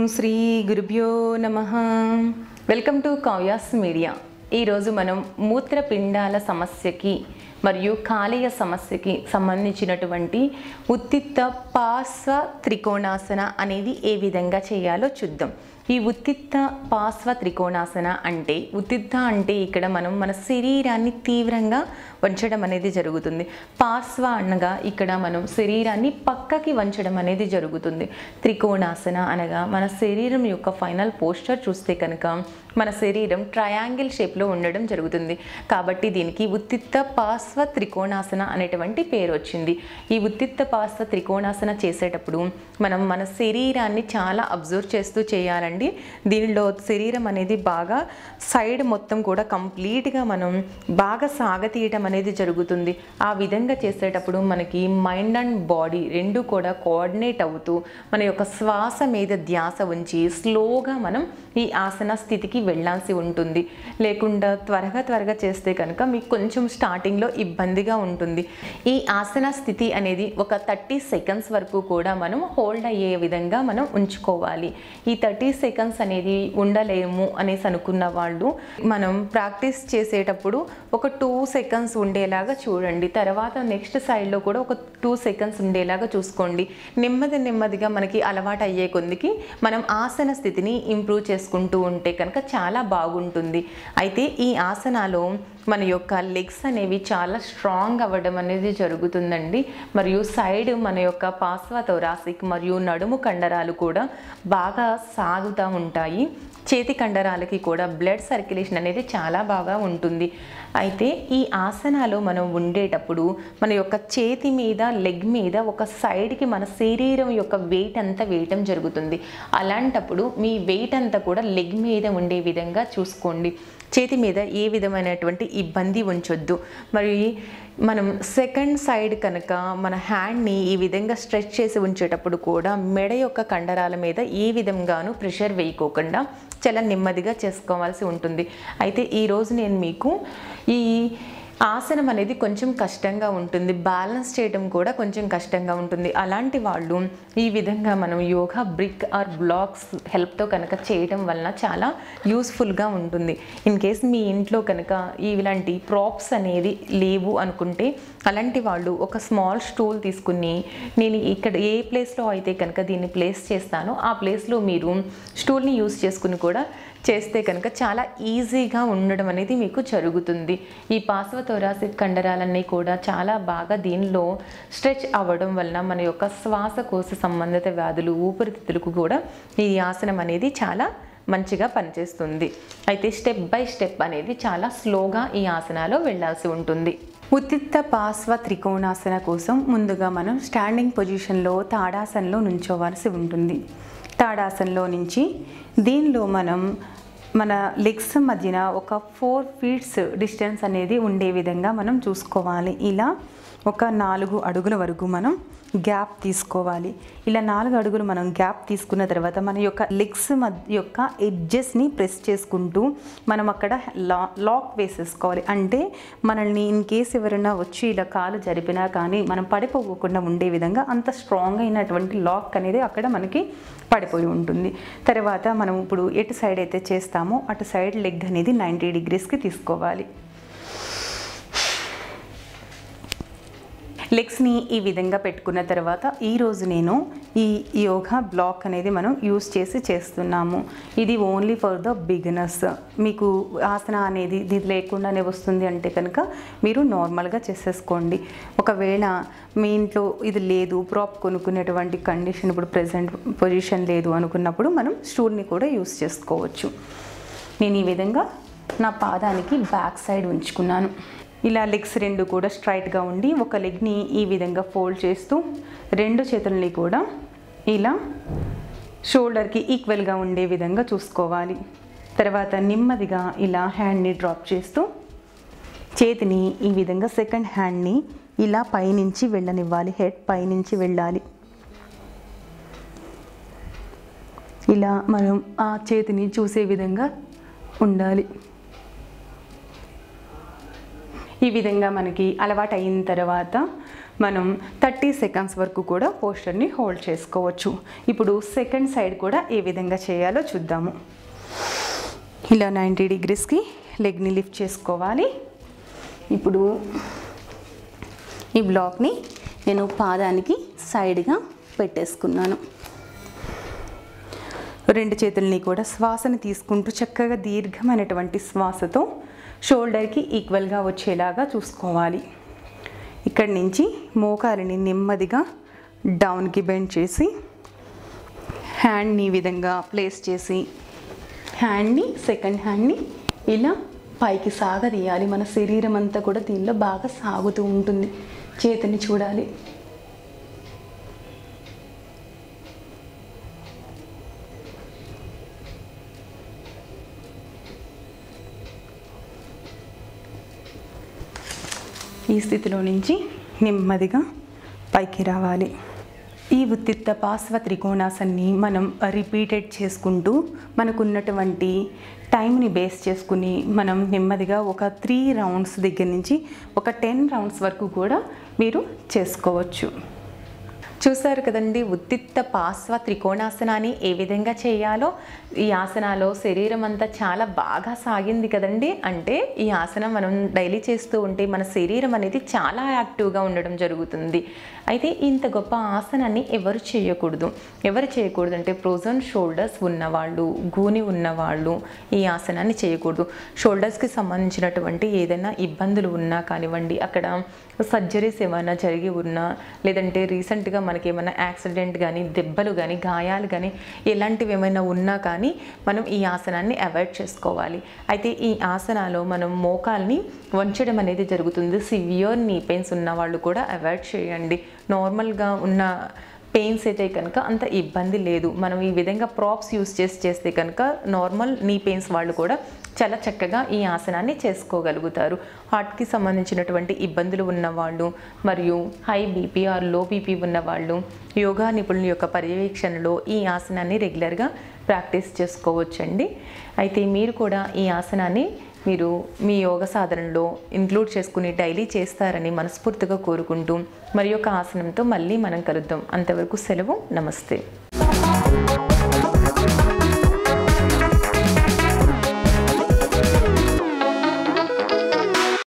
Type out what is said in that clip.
శ్రీ గురుభ్యో నమ welcome to Kavya's media ఈరోజు మనం మూత్రపిండాల సమస్యకి మరియు కాలేయ సమస్యకి సంబంధించినటువంటి ఉత్తిత్త పార్శ్వ త్రికోణాసన అనేది ఏ విధంగా చేయాలో చూద్దాం ఈ ఉత్తిత్త పార్శ్వ త్రికోణాసన అంటే ఉత్తిత్త అంటే ఇక్కడ మనం మన శరీరాన్ని తీవ్రంగా వంచడం అనేది జరుగుతుంది పార్శ్వ అనగా ఇక్కడ మనం శరీరాన్ని పక్కకి వంచడం అనేది జరుగుతుంది త్రికోణాసన అనగా మన శరీరం యొక్క ఫైనల్ పోస్టర్ చూస్తే కనుక మన శరీరం ట్రయాంగిల్ షేప్లో ఉండడం జరుగుతుంది కాబట్టి దీనికి ఉత్తిత్త పార్శ్వ త్రికోణాసన అనేటువంటి పేరు వచ్చింది ఈ ఉత్తిత్త పార్శ్వ త్రికోణాసన చేసేటప్పుడు మనం మన శరీరాన్ని చాలా అబ్జర్వ్ చేస్తూ చేయాలండి దీనిలో శరీరం అనేది బాగా సైడ్ మొత్తం కూడా కంప్లీట్గా మనం బాగా సాగతీయటం అనేది జరుగుతుంది ఆ విధంగా చేసేటప్పుడు మనకి మైండ్ అండ్ బాడీ రెండు కూడా కోఆర్డినేట్ అవుతూ మన యొక్క శ్వాస మీద ధ్యాస ఉంచి స్లోగా మనం ఈ ఆసన స్థితికి వెళ్ళాల్సి ఉంటుంది లేకుండా త్వరగా త్వరగా చేస్తే కనుక మీకు కొంచెం స్టార్టింగ్లో ఇబ్బందిగా ఉంటుంది ఈ ఆసన స్థితి అనేది ఒక థర్టీ సెకండ్స్ వరకు కూడా మనం హోల్డ్ అయ్యే విధంగా మనం ఉంచుకోవాలి ఈ థర్టీ సెకండ్స్ అనేది ఉండలేము అనేసి అనుకున్న వాళ్ళు మనం ప్రాక్టీస్ చేసేటప్పుడు ఒక టూ సెకండ్స్ ఉండేలాగా చూడండి తర్వాత నెక్స్ట్ సైడ్లో కూడా ఒక టూ సెకండ్స్ ఉండేలాగా చూసుకోండి నెమ్మది నెమ్మదిగా మనకి అలవాటు అయ్యే కొద్దికి మనం ఆసన స్థితిని ఇంప్రూవ్ చేసుకుంటూ ఉంటే కనుక చాలా బాగుంటుంది అయితే ఈ ఆసనాలో మన యొక్క లెగ్స్ అనేవి చాలా స్ట్రాంగ్ అవ్వడం అనేది జరుగుతుందండి మరియు సైడ్ మన యొక్క పార్శ్వ థొరాసిక్ మరియు నడుము కండరాలు కూడా బాగా సాగుతూ ఉంటాయి చేతి కండరాలకి కూడా బ్లడ్ సర్క్యులేషన్ అనేది చాలా బాగా ఉంటుంది అయితే ఈ ఆసనాలో మనం ఉండేటప్పుడు మన యొక్క చేతి మీద లెగ్ మీద ఒక సైడ్కి మన శరీరం యొక్క వెయిట్ అంతా వేయటం జరుగుతుంది అలాంటప్పుడు మీ వెయిట్ అంతా కూడా లెగ్ మీద ఉండే విధంగా చూసుకోండి చేతి మీద ఏ విధమైనటువంటి ఇబ్బంది ఉంచొద్దు మరి మనం సెకండ్ సైడ్ కనుక మన హ్యాండ్ని ఈ విధంగా స్ట్రెచ్ చేసి ఉంచేటప్పుడు కూడా మెడ యొక్క కండరాల మీద ఏ విధంగానూ ప్రెషర్ వేయకోకుండా చాలా నెమ్మదిగా చేసుకోవాల్సి ఉంటుంది అయితే ఈరోజు నేను మీకు ఈ ఆసనం అనేది కొంచెం కష్టంగా ఉంటుంది బ్యాలెన్స్ చేయడం కూడా కొంచెం కష్టంగా ఉంటుంది అలాంటి వాళ్ళు ఈ విధంగా మనం యోగా బ్రిక్ ఆర్ బ్లాక్స్ హెల్ప్తో కనుక చేయడం వలన చాలా యూస్ఫుల్గా ఉంటుంది ఇన్ కేస్ మీ ఇంట్లో కనుక ఇలాంటి ప్రాప్స్ అనేది లేవు అనుకుంటే అలాంటి వాళ్ళు ఒక స్మాల్ స్టూల్ తీసుకుని నేను ఇక్కడ ఏ ప్లేస్లో అయితే కనుక దీన్ని ప్లేస్ చేస్తానో ఆ ప్లేస్లో మీరు స్టూల్ని యూస్ చేసుకుని కూడా చేస్తే కనుక చాలా ఈజీగా ఉండడం అనేది మీకు జరుగుతుంది ఈ పార్శ్వ థొరాసిక్ కండరాలన్నీ కూడా చాలా బాగా దీనిలో స్ట్రెచ్ అవ్వడం వలన మన యొక్క శ్వాసకోశ సంబంధిత వ్యాధులు ఊపిరితిత్తులకు కూడా ఈ ఆసనం అనేది చాలా మంచిగా పనిచేస్తుంది అయితే స్టెప్ బై స్టెప్ అనేది చాలా స్లోగా ఈ ఆసనాలో వెళ్ళాల్సి ఉంటుంది ఉత్తిత్త పార్శ్వ త్రికోణాసన కోసం ముందుగా మనం స్టాండింగ్ పొజిషన్లో తాడాసనలో నుంచోవలసి ఉంటుంది తాడాసనలో నుంచి దీనిలో మనం మన లెగ్స్ మధ్యన ఒక ఫోర్ ఫీట్స్ డిస్టెన్స్ అనేది ఉండే విధంగా మనం చూసుకోవాలి ఇలా ఒక నాలుగు అడుగుల వరకు మనం గ్యాప్ తీసుకోవాలి ఇలా నాలుగు అడుగులు మనం గ్యాప్ తీసుకున్న తర్వాత మన యొక్క లెగ్స్ మధ్య యొక్క ఎడ్జెస్ని ప్రెస్ చేసుకుంటూ మనం అక్కడ లా లాక్ వేసేసుకోవాలి అంటే మనల్ని ఇన్ కేస్ ఎవరైనా వచ్చి ఇలా కాలు జరిపినా కానీ మనం పడిపోకుండా ఉండే విధంగా అంత స్ట్రాంగ్ అయినటువంటి లాక్ అనేది అక్కడ మనకి పడిపోయి ఉంటుంది తర్వాత మనం ఇప్పుడు ఎటు సైడ్ అయితే చేస్తామో అటు సైడ్ లెగ్ అనేది నైంటీ డిగ్రీస్కి తీసుకోవాలి లెగ్స్ని ఈ విధంగా పెట్టుకున్న తర్వాత ఈరోజు నేను ఈ యోగా బ్లాక్ అనేది మనం యూస్ చేసి చేస్తున్నాము ఇది ఓన్లీ ఫర్ ద బిగినర్స్ మీకు ఆసన అనేది ఇది లేకుండానే వస్తుంది అంటే కనుక మీరు నార్మల్గా చేసేసుకోండి ఒకవేళ మీ ఇంట్లో ఇది లేదు ప్రాప్ కొనుక్కునేటువంటి కండిషన్ ఇప్పుడు ప్రజెంట్ పొజిషన్ లేదు అనుకున్నప్పుడు మనం స్టూల్ని కూడా యూస్ చేసుకోవచ్చు నేను ఈ విధంగా నా పాదానికి బ్యాక్ సైడ్ ఉంచుకున్నాను ఇలా లెగ్స్ రెండు కూడా స్ట్రైట్గా ఉండి ఒక లెగ్ని ఈ విధంగా ఫోల్డ్ చేస్తూ రెండు చేతుల్ని కూడా ఇలా షోల్డర్కి ఈక్వల్గా ఉండే విధంగా చూసుకోవాలి తర్వాత నెమ్మదిగా ఇలా హ్యాండ్ని డ్రాప్ చేస్తూ చేతిని ఈ విధంగా సెకండ్ హ్యాండ్ని ఇలా పైనుంచి వెళ్ళనివ్వాలి హెడ్ పైనుంచి వెళ్ళాలి ఇలా మనం ఆ చేతిని చూసే విధంగా ఉండాలి ఈ విధంగా మనకి అలవాటు అయిన తర్వాత మనం థర్టీ సెకండ్స్ వరకు కూడా పోస్టర్ని హోల్డ్ చేసుకోవచ్చు ఇప్పుడు సెకండ్ సైడ్ కూడా ఏ విధంగా చేయాలో చూద్దాము ఇలా నైంటీ డిగ్రీస్కి లెగ్ని లిఫ్ట్ చేసుకోవాలి ఇప్పుడు ఈ బ్లాక్ని నేను పాదానికి సైడ్గా పెట్టేసుకున్నాను రెండు చేతుల్ని కూడా శ్వాసని తీసుకుంటూ చక్కగా దీర్ఘమైనటువంటి శ్వాసతో షోల్డర్కి ఈక్వల్గా వచ్చేలాగా చూసుకోవాలి ఇక్కడి నుంచి మోకాలిని నెమ్మదిగా డౌన్కి బెండ్ చేసి హ్యాండ్ని ఈ విధంగా ప్లేస్ చేసి హ్యాండ్ని సెకండ్ హ్యాండ్ని ఇలా పైకి సాగదీయాలి మన శరీరం అంతా కూడా దీనిలో బాగా సాగుతూ ఉంటుంది చేతిని చూడాలి ఈ స్థితిలో నుంచి నెమ్మదిగా పైకి రావాలి ఈ ఉత్తిత్త పార్శ్వ త్రికోణాసన్ని మనం రిపీటెడ్ చేసుకుంటూ మనకున్నటువంటి టైంని బేస్ చేసుకుని మనం నెమ్మదిగా ఒక త్రీ రౌండ్స్ దగ్గర నుంచి ఒక టెన్ రౌండ్స్ వరకు కూడా మీరు చేసుకోవచ్చు చూసారు కదండి ఉత్తిత్త పార్శ్వ త్రికోణాసనాన్ని ఏ విధంగా చేయాలో ఈ ఆసనాలో శరీరం అంతా చాలా బాగా సాగింది కదండి అంటే ఈ ఆసనం మనం డైలీ చేస్తూ ఉంటే మన శరీరం అనేది చాలా యాక్టివ్గా ఉండడం జరుగుతుంది అయితే ఇంత గొప్ప ఆసనాన్ని ఎవరు చేయకూడదు ఎవరు చేయకూడదు అంటే ప్రోజన్ షోల్డర్స్ ఉన్నవాళ్ళు గూని ఉన్నవాళ్ళు ఈ ఆసనాన్ని చేయకూడదు షోల్డర్స్కి సంబంధించినటువంటి ఏదైనా ఇబ్బందులు ఉన్నా కానివ్వండి అక్కడ సర్జరీస్ ఏమైనా జరిగి ఉన్నా లేదంటే రీసెంట్గా మనకి ఏమైనా యాక్సిడెంట్ కానీ దెబ్బలు కానీ గాయాలు కానీ ఎలాంటివి ఏమైనా ఉన్నా కానీ మనం ఈ ఆసనాన్ని అవాయిడ్ చేసుకోవాలి అయితే ఈ ఆసనాలో మనం మోకాల్ని వంచడం అనేది జరుగుతుంది సివియర్ నీ పెయిన్స్ ఉన్న వాళ్ళు కూడా అవాయిడ్ చేయండి నార్మల్గా ఉన్న పెయిన్స్ అయితే కనుక అంత ఇబ్బంది లేదు మనం ఈ విధంగా ప్రాప్స్ యూస్ చేసి చేస్తే కనుక నార్మల్ నీ పెయిన్స్ వాళ్ళు కూడా చాలా చక్కగా ఈ ఆసనాన్ని చేసుకోగలుగుతారు హార్ట్కి సంబంధించినటువంటి ఇబ్బందులు ఉన్నవాళ్ళు మరియు high BP or low BP ఉన్నవాళ్ళు యోగా నిపుణుల యొక్క పర్యవేక్షణలో ఈ ఆసనాన్ని రెగ్యులర్గా ప్రాక్టీస్ చేసుకోవచ్చండి అయితే మీరు కూడా ఈ ఆసనాన్ని మీరు మీ యోగ సాధనలో ఇంక్లూడ్ చేసుకుని డైలీ చేస్తారని మనస్ఫూర్తిగా కోరుకుంటూ మరి యొక్క ఆసనంతో మళ్ళీ మనం కలుద్దాం అంతవరకు సెలవు నమస్తే